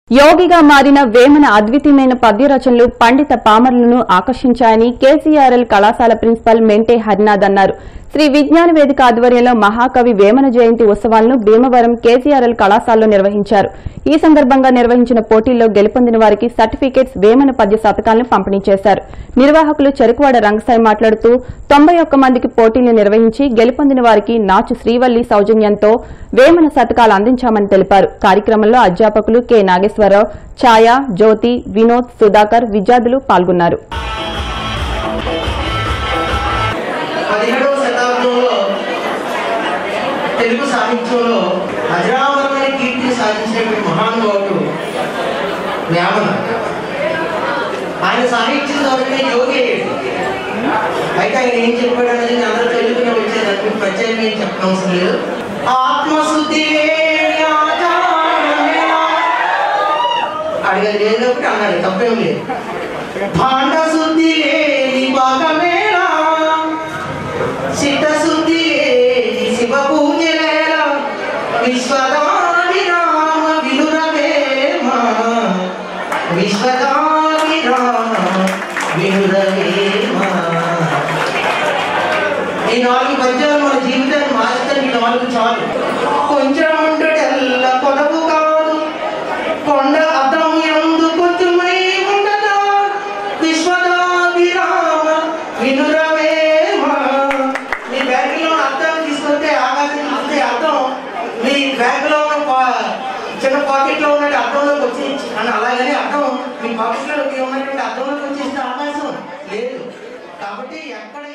యోగిగా మారిన వేమన అద్వితీయమైన పద్య రచనలు పండిత పామరులను ఆకర్షించాయని కేసీఆర్ఎల్ కళాశాల ప్రిన్సిపల్ మెంటే హరినాథ్ అన్నారు శ్రీ విజ్ఞాన వేదిక ఆధ్వర్యంలో మహాకవి వేమన జయంతి ఉత్సవాలను భీమవరం కేసీఆర్ఎల్ కళాశాలలో నిర్వహించారు ఈ సందర్భంగా నిర్వహించిన పోటీల్లో గెలుపొందిన వారికి సర్టిఫికేట్స్ వేమన పద్య శతకాలను పంపిణీ చేశారు నిర్వాహకులు చెరుకువాడ రంగసాయి మాట్లాడుతూ తొంభై ఒక్క మందికి పోటీలు నిర్వహించి గెలుపొందిన వారికి నాచు శ్రీవల్లి సౌజన్యంతో వేమన శతకాలు అందించామని తెలిపారు కార్యక్రమంలో అధ్యాపకులు కె నాగేశ్వరరావు ఛాయ జ్యోతి వినోద్ సుధాకర్ విద్యార్థులు పాల్గొన్నారు పదిహేడవ శతాబ్దంలో తెలుగు సాహిత్యంలో అజరామరమైన కీర్తిని సాధించినటువంటి మహానుభావుడు వేమన ఆయన సాహిత్యం ద్వారానే యోగి అయ్యాడు అయితే ఆయన ఏం చెప్పాడు అనేది నేను అందరూ తెలుగునే వచ్చేదానికి ప్రత్యేకంగా ఏం చెప్పనవసరం లేదు ఆత్మశుద్ధి లేని ఆచారమేనా? అడిగేది లేదు కాబట్టి అన్నాడు తప్పేం లేదు భాండ శుద్ధి లేని భాగమేనా చిత్తశుద్ధి లేని శివ పూజలేల విశ్వదాని రామ వినురవేమ విశ్వదాని రామ వినురవేమ ఈ నాలుగు పద్యాలు మన జీవితాన్ని మార్చుతాయి ఈ నాలుగు చాలు కొంచెం ఉండటెల్ల కొలవు కాదు కొండ అద్దం ఎందు కొంచెమై ఉండదా విశ్వదాభిరామ వినురవేమ మీ బ్యాగ్లో అద్దం తీసుకుంటే ఆకాశం చూస్తే అద్దం మీ బ్యాగ్లో ఉన్న పా- చిన్న పాకెట్లో ఉన్నట్టు అద్దంలోకి వచ్చి అని అలాగని అద్దం మీ పాకెట్లో ఉన్నటువంటి అద్దంలోకి వచ్చేస్తే ఆకాశం లేదు కాబట్టి ఎక్కడ